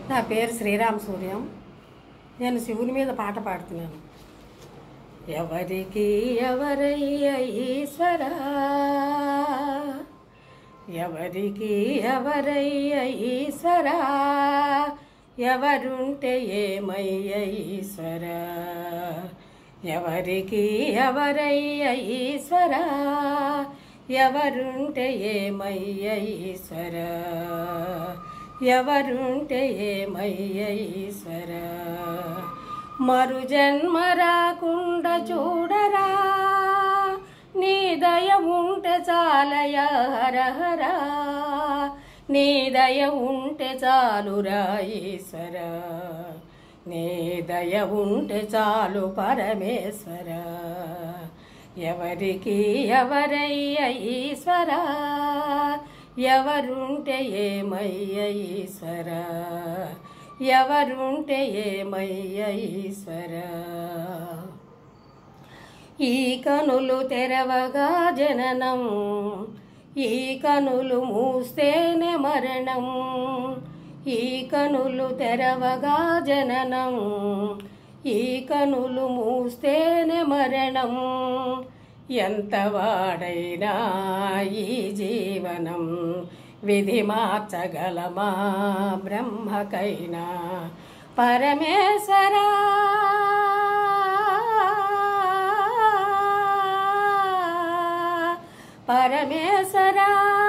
నా పేరు శ్రీరామ సూర్యం నేను శివుని మీద పాట పాడుతున్నాను ఎవరికి ఎవరయ్య ఈశ్వరా ఎవరికి ఎవరయ్య ఈశ్వరా ఎవరుంటే ఏమయ్య ఈశ్వరా ఎవరికి ఎవరయ్య ఈశ్వరా ఎవరుంటే ఏమయ్య ఈశ్వరా ఎవరుంటే ఏమయ్య ఈశ్వరా మరు జన్మ రాకుండా చూడరా నీ దయ ఉంటే చాలయ హరహరా నీ దయ ఉంటే చాలురా ఈశ్వర నీ దయ ఉంటే చాలు పరమేశ్వర ఎవరికి ఎవరయ్య ఈశ్వర ఎవరుంటే ఏమయ్య ఈశ్వర ఎవరుంటే ఏమయ్య ఈశ్వర ఈ కనులు తెరవగా జననం ఈ కనులు మూస్తేనే మరణం ఈ కనులు తెరవగా జననం ఈ కనులు మూస్తేనే మరణం ఎంత వాడైనా ఈ జీవనం విధి మార్చగలమా బ్రహ్మకైనా పరమేశ్వరా పరమేశ్వరా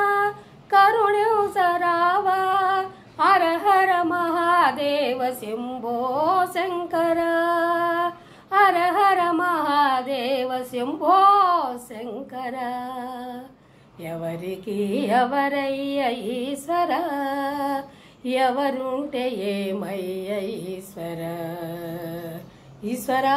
కరుణింసరావా హర హర మహాదేవ శంభో శంకర హర హర మహాదేవ శంభో శంకర ఎవరికి ఎవరయ్య ఈశ్వర ఎవరుంటే ఏమయ్య ఈశ్వర ఈశ్వరా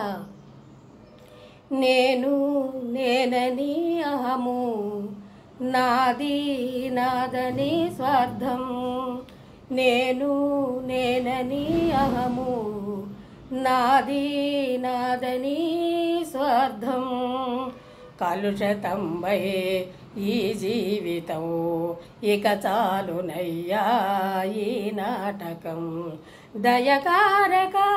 నేను నేనని అహము నాది నాదని స్వార్థం నేను నేనని అహము నాది నాదని స్వార్థం కలుషతంబై ఈ జీవితం ఇక చాలునయ్యా ఈ నాటకం దయకారకా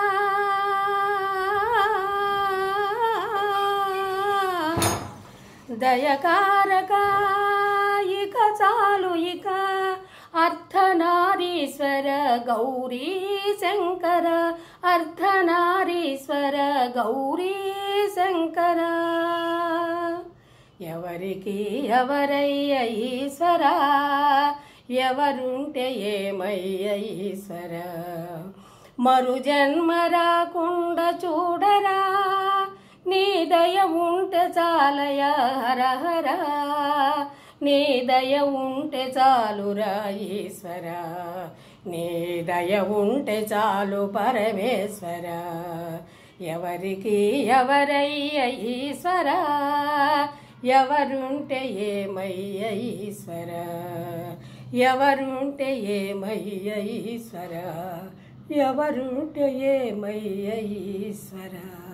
దయకారక ఇక చాలు ఇక అర్ధనారీశ్వర గౌరీ శంకర అర్ధనారీశ్వర గౌరీ శంకర ఎవరికి ఎవరయ్య ఈశ్వర ఎవరుంటే ఏమయ్య ఈశ్వర మరు జన్మ రాకుండా చూడరా నీ దయ ఉంటే చాలయ హరహర నీ దయ ఉంటే చాలురా ఈశ్వర నీ దయ ఉంటే చాలు పరమేశ్వర ఎవరికి ఎవరయ్య ఈశ్వర ఎవరుంటే ఏమయ్య ఈశ్వర ఎవరుంటే ఏమయ్య ఈశ్వర ఎవరుంటే ఏమయ్య ఈశ్వర